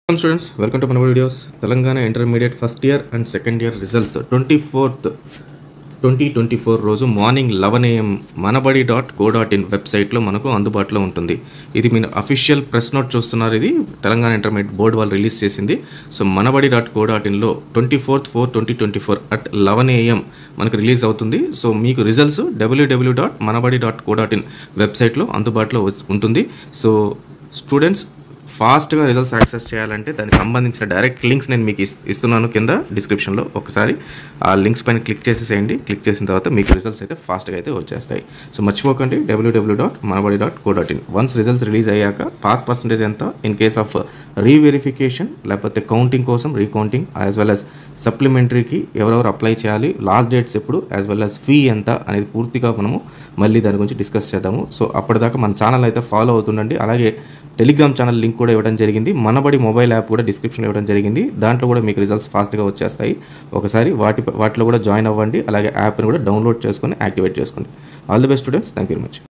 welcome students welcome to మన videos Telangana intermediate first year and second year results twenty fourth twenty twenty four రోజు morning eleven AM Manabadi dot co dot in వెబ్సైట్లో మనకు అందుబాటులో ఉంటుంది ఇది మీరు అఫీషియల్ ప్రెస్ నోట్ చూస్తున్నారు ఇది తెలంగాణ ఇంటర్మీడియట్ బోర్డు వాళ్ళు రిలీజ్ చేసింది so Manabadi dot co dot ఇన్లో twenty fourth four twenty twenty four at eleven AM మనకు రిలీజ్ అవుతుంది సో మీకు results W W dot Manabadi dot co dot in వెబ్సైట్లో అందుబాటులో వస్- ఉంటుంది సో స్టూడెంట్స్ ఫాస్ట్గా రిజల్ట్స్ యాక్సెస్ చేయాలంటే దానికి సంబంధించిన డైరెక్ట్ లింక్స్ నేను మీకు ఇస్- ఇస్తున్నాను కింద డిస్క్రిప్షన్లో ఒకసారి ఆ లింక్స్ పైన క్లిక్ చేసేసేయండి క్లిక్ చేసిన తర్వాత మీకు రిజల్ట్స్ అయితే ఫాస్ట్గా అయితే వచ్చేస్తాయి సో మర్చిపోకండి W W dot Manabadi dot co dot in once results release అయ్యాక పాస్ పర్సంటేజ్ ఎంత ఇన్ కేస్ ఆఫ్ రీవెరిఫికేషన్ లేకపోతే కౌంటింగ్ కోసం రీకౌంటింగ్ యాజ్ వెల్ యాజ్ సప్లిమెంటరీకి ఎవరెవరు అప్లై చేయాలి లాస్ట్ డేట్స్ ఎప్పుడు యాజ్ వెల్ యాజ్ ఫీ ఎంత అనేది పూర్తిగా మనము మళ్ళీ దాని గురించి డిస్కస్ చేద్దాము సో అప్పటిదాకా మన ఛానల్ అయితే ఫాలో అవుతుండండి అలాగే టెలిగ్రామ్ ఛానల్ లింక్ కూడా ఇవ్వడం జరిగింది మనబడి మొబైల్ యాప్ కూడా డిస్క్రిప్షన్లో ఇవ్వడం జరిగింది దాంట్లో కూడా మీకు రిజల్ట్స్ ఫాస్ట్గా వచ్చేస్తాయి ఒకసారి వాటి వాటిలో కూడా జాయిన్ అవ్వండి అలాగే యాప్ని కూడా డౌన్లోడ్ చేసుకొని యాక్టివేట్ చేసుకోండి all the best students thank you very much